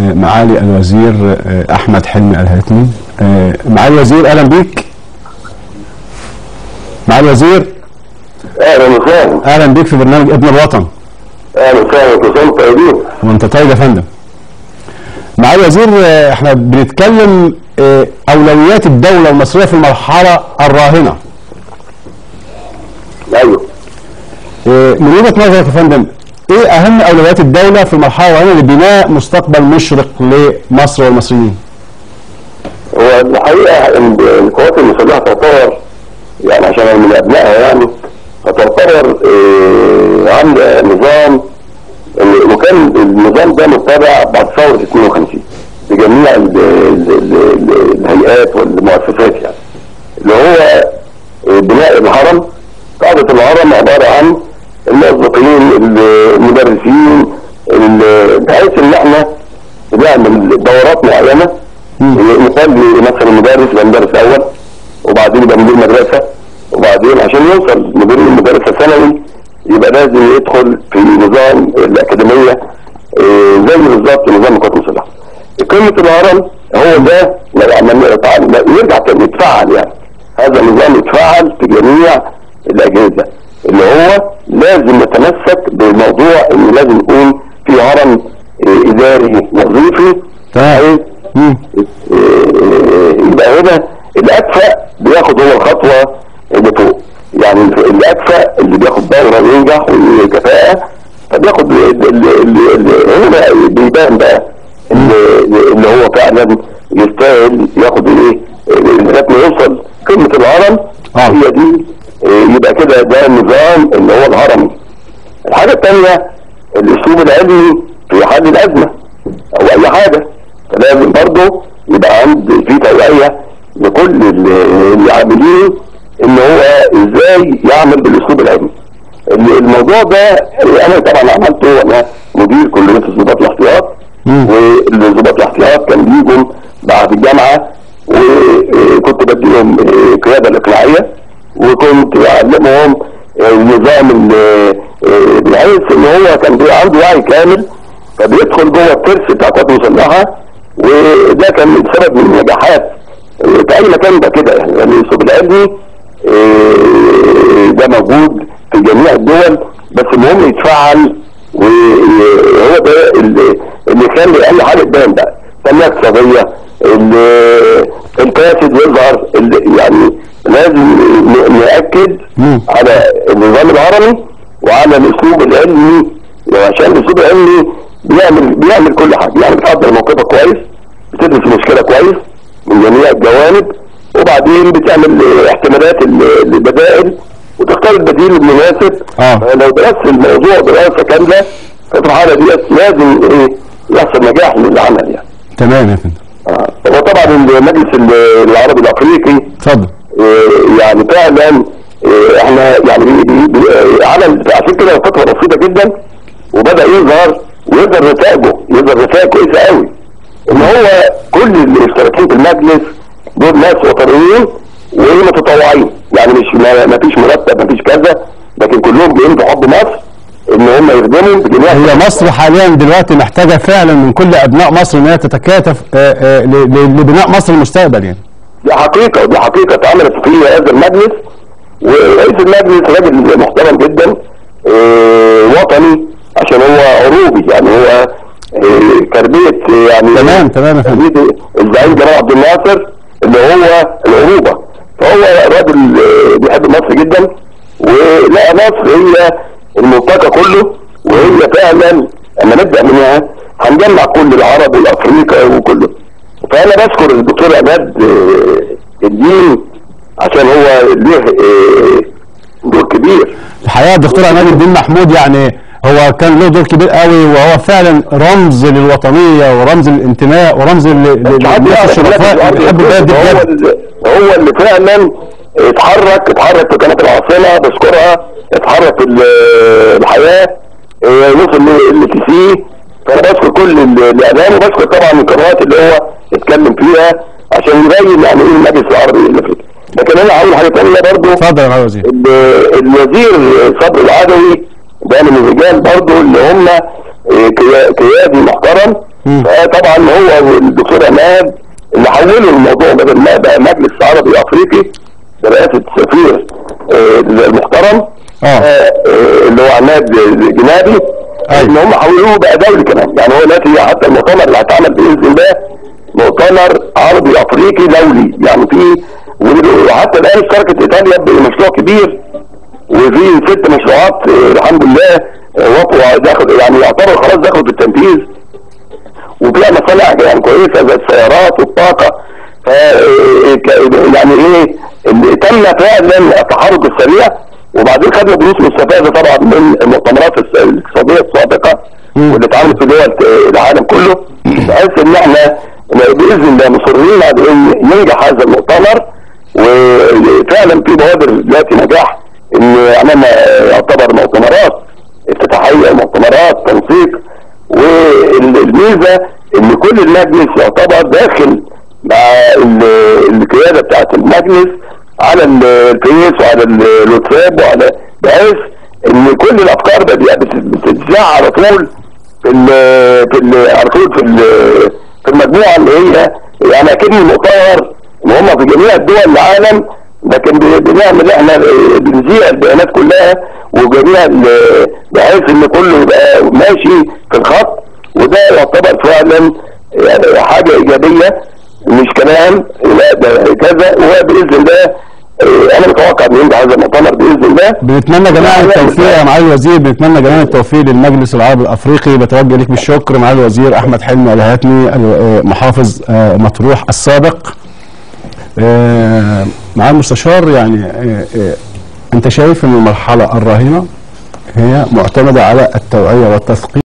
آه، معالي الوزير آه، احمد حلمي الهاتمي آه، معالي الوزير اهلا بيك معالي الوزير اهلا وسهلا اهلا بيك في برنامج ابن الوطن اهلا وسهلا كل سنه وانتم طيبين وانت طيب يا فندم معالي الوزير آه، احنا بنتكلم آه، اولويات الدوله المصريه في المرحله الراهنه ايوه آه، من وجهه نظرك يا فندم ايه اهم اولويات الدوله في المرحله الراهنه لبناء مستقبل مشرق لمصر والمصريين هو الحقيقه ان القوات المسلحه تعتبر يعني عشان أنا من ابنائها يعني فتعتبر آه، عامله نظام ال- وكان النظام ده متبع بعد ثوره 52 بجميع ال- ال- ال- ال- الهيئات والمؤسسات يعني اللي هو آه، بناء الهرم قاعده الهرم عباره عن الموظفين المدرسين ال- بحيث ان احنا بنعمل دورات معينه مثال مثلا مدرس يبقى مدرس اول وبعدين يبقى مدير مدرسه وبعدين عشان يوصل مدير المدرسه ثانوي يبقى لازم يدخل في نظام الاكاديميه آه، زي بالظبط نظام القوات المسلحه. قمه الهرم هو ده لو عملنا تعال- يرجع تاني يتفعل يعني هذا النظام يتفعل في جميع الاجهزه اللي هو لازم نتمسك بموضوع ان لازم يكون في هرم آه، اداري وظيفي تمام مم. يبقى هنا الاكفأ بياخد هو الخطوه اللي فوق يعني الاكفأ اللي بياخد دوره وينجح وكفاءه فبياخد ال- ال- ال- ال- هنا بقى بيبان بقى اللي اللي هو فعلا يستاهل ياخد ايه لغايه ما يوصل قمه الهرم آه. هي دي آه، يبقى كده ده النظام اللي هو الهرمي الحاجه الثانيه الاسلوب العلمي في حل الازمه او اي حاجه فلازم برضه يبقى عند في توعيه لكل ال- العاملين ان هو ازاي يعمل بالاسلوب العلمي ال- الموضوع ده انا طبعا عملته وانا مدير كليه الضباط الاحتياط مم. والضباط الاحتياط كان بيجوا بعد الجامعه وكنت بديهم القياده الاقناعيه وكنت بعلمهم النظام ال- بحيث ان هو كان بيبقى عنده وعي كامل فبيدخل جوه الترس بتاع القوات المسلحه وده كان سبب من النجاحات في اي مكان ده كده يعني يعني الاسلوب العلمي آه، ده موجود في جميع الدول بس المهم يتفعل وهو ده اللي اللي يخلي اي حاجه تبان بقى تنميه اقتصاديه ال- الفاسد يظهر ال- يعني لازم ن- ناكد مم. على النظام الهرمي وعلى الاسلوب العلمي عشان الاسلوب العلمي بيعمل بيعمل كل حاجه يعني بتقدر موقفك كويس بتدرس المشكله كويس من جميع الجوانب وبعدين بتعمل آه، احتمالات ال- البدائل وتختار البديل المناسب آه. لو درست الموضوع دراسه كامله ففي الحاله ديت لازم ايه يحصل نجاح للعمل يعني تمام يا فندم آه. وطبعا المجلس ال- العربي الافريقي اتفضل آه، يعني فعلا آه، احنا يعني بي- بي- آه، عمل عشان كده فتره بسيطه جدا وبدا يظهر ويظهر نتائجه يظهر نتائج كويسه قوي ان هو كل المشتركين في المجلس دول ناس وطنيين ومتطوعين يعني مش ما ما فيش مرتب ما فيش كذا لكن كلهم جايين بحب مصر ان هم يخدموا بجميع هي مصر حاليا دلوقتي محتاجه فعلا من كل ابناء مصر ان هي تتكاتف آه، آه، ل- ل- لبناء مصر المستقبل يعني دي حقيقة ودي حقيقة اتعملت في هذا المجلس ورئيس المجلس راجل محترم جدا آه، وطني عشان هو عروبي يعني هو آه، تربية يعني تمام، تمام يا فندم. تربية الزعيم جمال عبد الناصر اللي هو العروبة فهو راجل آه، بيحب مصر جدا ولقى مصر هي المنطقة كله وهي فعلا لما نبدأ منها هنجمع كل العرب والافريقيا وكله فانا بشكر الدكتور عماد آه، الدين عشان هو له آه، دور كبير الحقيقه الدكتور عماد الدين محمود يعني هو كان له دور كبير قوي وهو فعلا رمز للوطنيه ورمز للانتماء ورمز ل- ل- مش حد للناس يعرف الشرفاء الأرض اللي بيحبوا البلد دي هو بجد اللي هو اللي فعلا اتحرك اتحرك في قناه العاصمه بشكرها اتحرك ال- الحياه اه، وصل ل تي سي فانا بشكر كل ال- الاعلام وبشكر طبعا القنوات اللي هو اتكلم فيها عشان يبين يعني ايه المجلس العربي الافريقي لكن انا عاوز حاجه ثانيه برضه اتفضل يا معالي الوزير ال- الوزير صبري العدوي ده من الرجال برضه اللي هم اه، قيا- قيادي محترم فطبعا هو والدكتور عماد اللي حولوا الموضوع بدل ما بقى مجلس عربي افريقي برئاسه السفير آه، المحترم آه. آه، آه، اللي هو عماد جنابي أيوة. ان هم حولوه بقى دولي كمان يعني هو دلوقتي حتى المؤتمر اللي هيتعمل باذن الله مؤتمر عربي افريقي دولي يعني في وحتى الان اشتركت ايطاليا بمشروع كبير وفي ست مشروعات آه، الحمد لله آه، وقعوا داخل يعني يعتبر خلاص دخلوا في التنفيذ وفيها مصالح يعني كويسه زي السيارات والطاقه ف يعني ايه اللي تم فعلا التحرك السريع وبعدين خدنا دروس مستفاده طبعا من المؤتمرات الس- الاقتصاديه السابقه واللي اتعملت في دول العالم كله بحيث ان احنا باذن الله مصرين على ان ينجح هذا المؤتمر وفعلا في بوادر دلوقتي نجاح ان عملنا يعتبر مؤتمرات افتتاحيه مؤتمرات تنسيق والميزه ان كل المجلس يعتبر داخل مع ال- القياده بتاعت المجلس على ال- الفيس وعلى ال- الواتساب وعلى بحيث ان كل الافكار بت- بت- بتتذاع على طول في ال في ال على طول في ال- في المجموعه اللي هي يعني اكن المؤتمر ان هم في جميع دول العالم لكن ب- بنعمل احنا بنذيع البيانات كلها وجميع ال- بحيث ان كله يبقى ماشي في الخط وده يعتبر فعلا يعني حاجه ايجابيه مش كلام لا ده كذا وباذن الله آه، انا متوقع ان ينجح هذا المؤتمر باذن الله بنتمنى جميعا التوفيق يا معالي الوزير بنتمنى جميعا التوفيق للمجلس العربي الافريقي بتوجه لك بالشكر معالي الوزير احمد حلمي الهاتمي ال- محافظ آه، مطروح السابق آه، معالي المستشار يعني آه، آه، انت شايف ان المرحله الراهنه هي معتمده على التوعيه والتثقيف